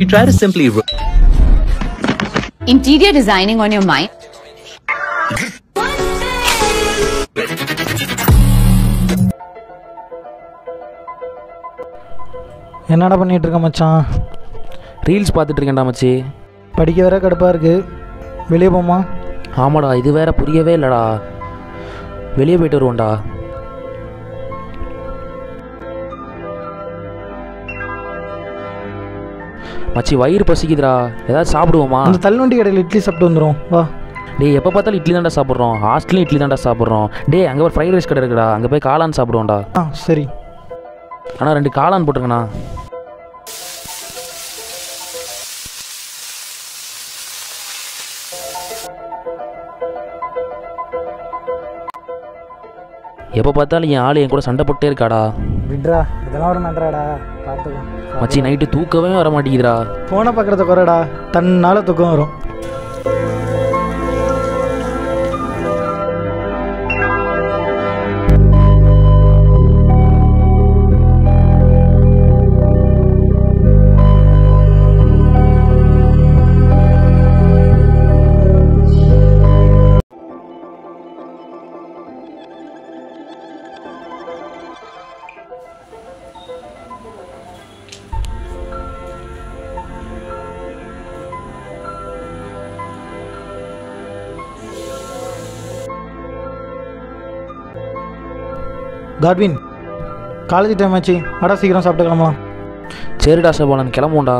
You try to simply ro- Interior designing on your mind. என்னடா பண்ணிட்டு இருக்க மச்சான் ரீல்ஸ் பார்த்துட்டு இருக்கேன்டா மச்சி படிக்க வேற கடுப்பாக இருக்கு வெளியே போமா ஆமாடா இது வேற புரியவே இல்லைடா வெளியே போயிட்டு வருவோம்டா மச்சி வயிறு பசிக்குதுடா ஏதாவது சாப்பிடுவோமா அந்த தள்ளுவண்டி கடையில் இட்லி சாப்பிட்டு வந்துடும் வா டேய் எப்போ பார்த்தாலும் இட்லி தான்டா சாப்பிட்றோம் ஹாஸ்டலும் இட்லி தான்டா சாப்பிட்றோம் டேய் அங்கே ஒரு ஃப்ரைட் ரைஸ் கடை இருக்குடா அங்கே போய் காளான் சாப்பிடுவோம்டா ஆ சரி அண்ணா ரெண்டு காளான் போட்டுருங்கண்ணா எப்போ பார்த்தாலும் என் ஆள் என் கூட சண்டை போட்டே இருக்காடா விட்ரா இதெல்லாம் ஒரு நன்றாடா பார்த்துக்கோ மச்சி நைட்டு தூக்கவே வர மாட்டேங்குதுடா ஃபோனை பார்க்குறத குறைடா தன்னால் தூக்கம் வரும் காட்வின் காலேஜ் டைம் ஆச்சு அடா சீக்கிரம் சாப்பிட்டு கிளம்பலாம் சரிடா சபாலன் கிளம்புவோம்டா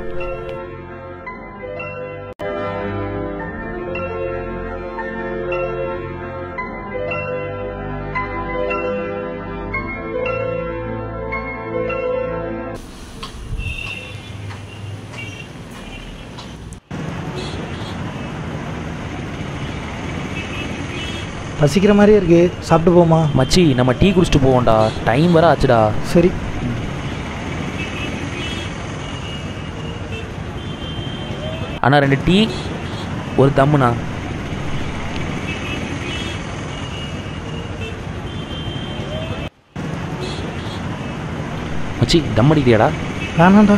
பசிக்கிற மாதிரியே இருக்கு சாப்பிட்டு போமா மச்சி நம்ம டீ குடிச்சிட்டு போவோம்டா டைம் வர ஆச்சுடா சரி அண்ணா ரெண்டு டீ ஒரு தம்முண்ணா மச்சி தம் அடிக்கிறியாடா வேணாண்டா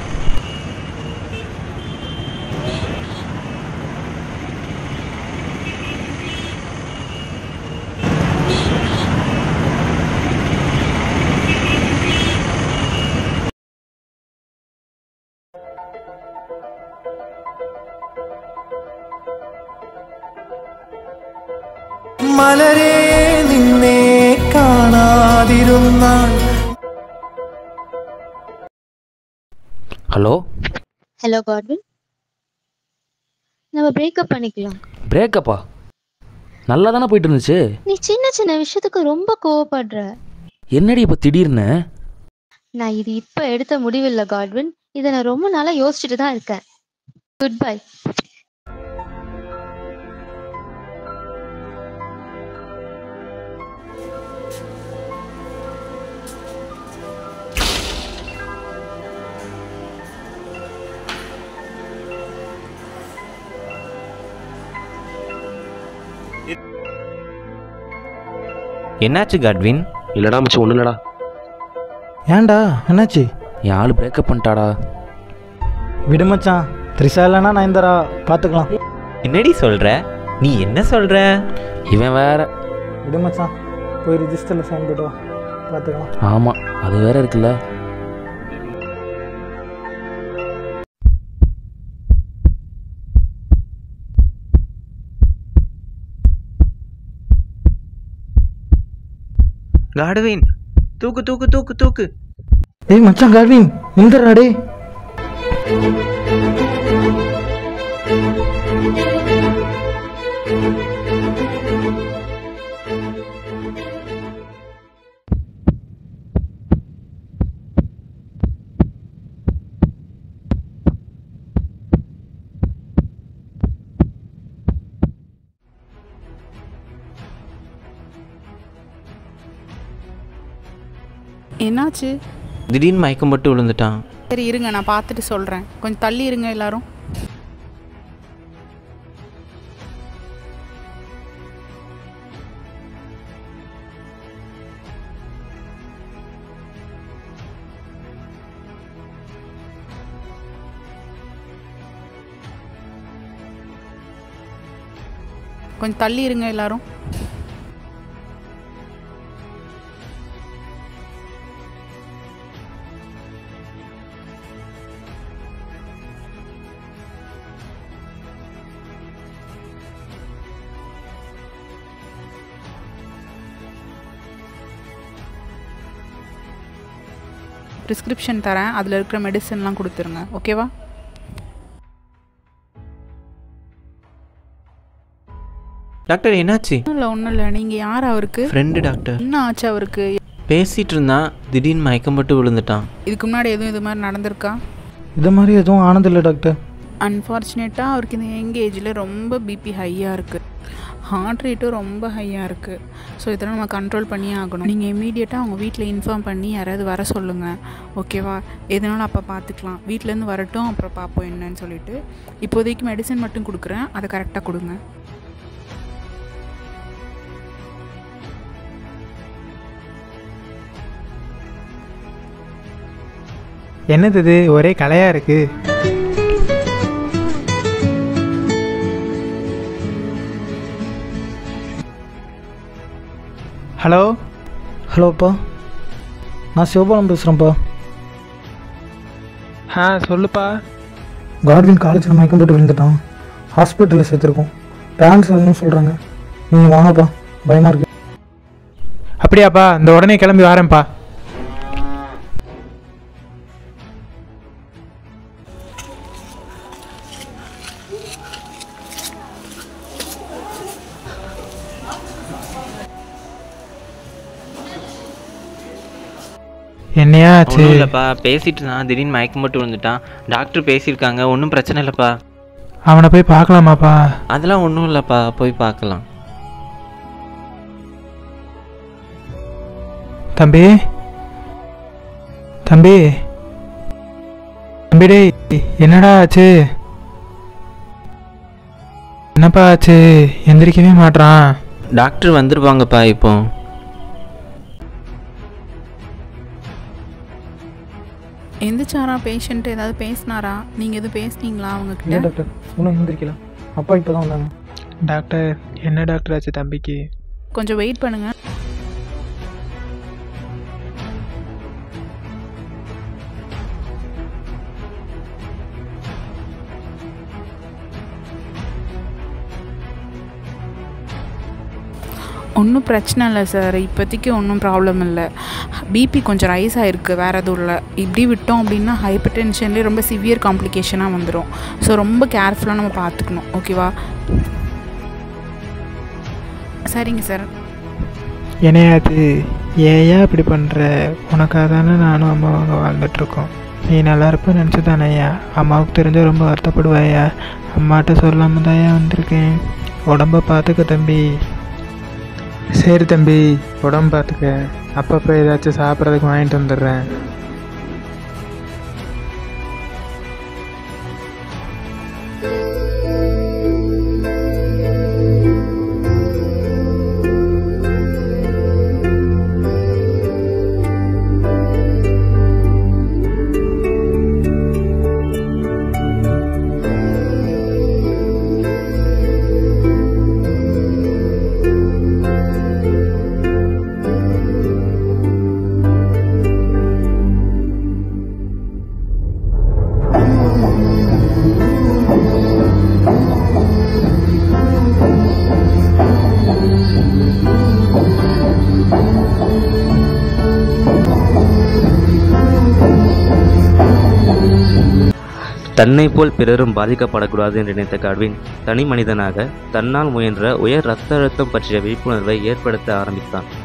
മലരെ നിന്നെ കാണാതിരുന്നാൽ ஹலோ ஹலோ கார்வின் நம்ம பிரேக்கப் பண்ணிக்கலாம் பிரேக்கப்பா நல்லா தானே போயிட்டு இருந்துச்சு நீ சின்ன சின்ன விஷயத்துக்கு ரொம்ப கோவப்படுற என்னடி இப்போ திடீர்னு நான் இது இப்ப எடுத்த முடிவில்லை கார்வின் இதை நான் ரொம்ப நாளா யோசிச்சுட்டு தான் இருக்கேன் குட் பை என்னாச்சு காட்வின் இல்லைடா மச்சி ஒன்றும் இல்லைடா ஏன்டா என்னாச்சு என் ஆள் பிரேக்கப் பண்ணிட்டாடா விடு மச்சான் த்ரிஷா இல்லைன்னா நயன்தாரா பார்த்துக்கலாம் என்னடி சொல்ற நீ என்ன சொல்ற இவன் வேற விடு மச்சான் போய் ரிஜிஸ்டரில் சைன் போட்டு வா பார்த்துக்கலாம் ஆமாம் அது வேற இருக்குல்ல காட்வின் தூக்கு தூக்கு தூக்கு தூக்கு ஏய் மச்சான் கார்வின் இந்தரா டே என்னாச்சு திடீர்னு மயக்கம் போட்டு விழுந்துட்டான் சரி இருங்க நான் பார்த்துட்டு சொல்கிறேன் கொஞ்சம் தள்ளி இருங்க எல்லாரும் கொஞ்சம் தள்ளி இருங்க எல்லாரும் ப்ரிஸ்கிரிப்ஷன் தரேன் அதில் இருக்கிற மெடிசன்லாம் கொடுத்துருங்க ஓகேவா டாக்டர் என்னாச்சு ஒன்றும் இல்லை ஒன்றும் இல்லை நீங்கள் யார் அவருக்கு ஃப்ரெண்டு டாக்டர் என்ன ஆச்சு அவருக்கு பேசிட்டு இருந்தான் திடீர்னு மயக்கம் போட்டு விழுந்துட்டான் இதுக்கு முன்னாடி எதுவும் இது மாதிரி நடந்திருக்கா இது மாதிரி எதுவும் ஆனதில்லை டாக்டர் அன்ஃபார்ச்சுனேட்டாக அவருக்கு இந்த யங் ஏஜில் ரொம்ப பிபி ஹையாக இருக்குது ஹார்ட் ரேட்டும் ரொம்ப ஹையாக இருக்குது ஸோ இதெல்லாம் நம்ம கண்ட்ரோல் பண்ணியே ஆகணும் நீங்கள் இமீடியட்டாக அவங்க வீட்டில் இன்ஃபார்ம் பண்ணி யாராவது வர சொல்லுங்கள் ஓகேவா எதனாலும் அப்போ பார்த்துக்கலாம் வீட்டிலேருந்து வரட்டும் அப்புறம் பார்ப்போம் என்னன்னு சொல்லிட்டு இப்போதைக்கு மெடிசன் மட்டும் கொடுக்குறேன் அதை கரெக்டாக கொடுங்க என்னது இது ஒரே கலையாக இருக்கு ஹலோ ஹலோப்பா நான் சிவபாலம் பேசுகிறேன்ப்பா ஆ சொல்லுப்பா கார்வின் காலேஜில் மயக்கம் போட்டு விழுந்துட்டான் ஹாஸ்பிட்டலில் சேர்த்துருக்கோம் பேரண்ட்ஸ் வரணும்னு சொல்கிறாங்க நீங்கள் வாங்கப்பா பயமாக இருக்கு அப்படியாப்பா இந்த உடனே கிளம்பி வரேன்ப்பா என்னையா ஆச்சு ஒன்றும் இல்லைப்பா பேசிட்டு இருந்தான் திடீர்னு மயக்கம் போட்டு விழுந்துட்டான் டாக்டர் பேசியிருக்காங்க ஒன்றும் பிரச்சனை இல்லைப்பா அவனை போய் பார்க்கலாமாப்பா அதெல்லாம் ஒன்றும் இல்லைப்பா போய் பார்க்கலாம் தம்பி தம்பி தம்பி டேய் என்னடா ஆச்சு என்னப்பா ஆச்சு எந்திரிக்கவே மாட்றான் டாக்டர் வந்துருவாங்கப்பா இப்போ எந்திரிச்சாரா பேஷண்ட் ஏதாவது பேசினாரா நீங்கள் எதுவும் பேசுனீங்களா இல்லை அவங்கக்கிட்ட டாக்டர் இன்னும் எழுந்திரிக்கல அப்பா இப்போ தான் வந்தாங்க டாக்டர் என்ன டாக்டர் ஆச்சு தம்பிக்கு கொஞ்சம் வெயிட் பண்ணுங்கள் ஒன்றும் பிரச்சனை இல்லை சார் இப்போதைக்கு ஒன்றும் ப்ராப்ளம் இல்லை பிபி கொஞ்சம் ரைஸ் ஆகிருக்கு வேறு எதுவும் இல்லை இப்படி விட்டோம் அப்படின்னா ஹைப்பர் டென்ஷன்லேயே ரொம்ப சிவியர் காம்ப்ளிகேஷனாக வந்துடும் ஸோ ரொம்ப கேர்ஃபுல்லாக நம்ம பார்த்துக்கணும் ஓகேவா சரிங்க சார் என்னையாது ஏயா இப்படி பண்ணுற உனக்காக தானே நானும் அம்மாவும் அங்கே வாழ்ந்துட்டுருக்கோம் நீ நல்லா இருப்ப நினச்சி தானேயா அம்மாவுக்கு தெரிஞ்சால் ரொம்ப வருத்தப்படுவாயா அம்மாட்ட சொல்லாமல் தாயா வந்திருக்கேன் உடம்ப பார்த்துக்க தம்பி சரி தம்பி உடம்பு பார்த்துக்க அப்பப்போ ஏதாச்சும் சாப்பிட்றதுக்கு வாங்கிட்டு வந்துடுறேன் தன்னை போல் பிறரும் பாதிக்கப்படக்கூடாது என்று நினைத்த காட்வின் தனி மனிதனாக தன்னால் முயன்ற உயர் இரத்த அழுத்தம் பற்றிய விழிப்புணர்வை ஏற்படுத்த ஆரம்பித்தான்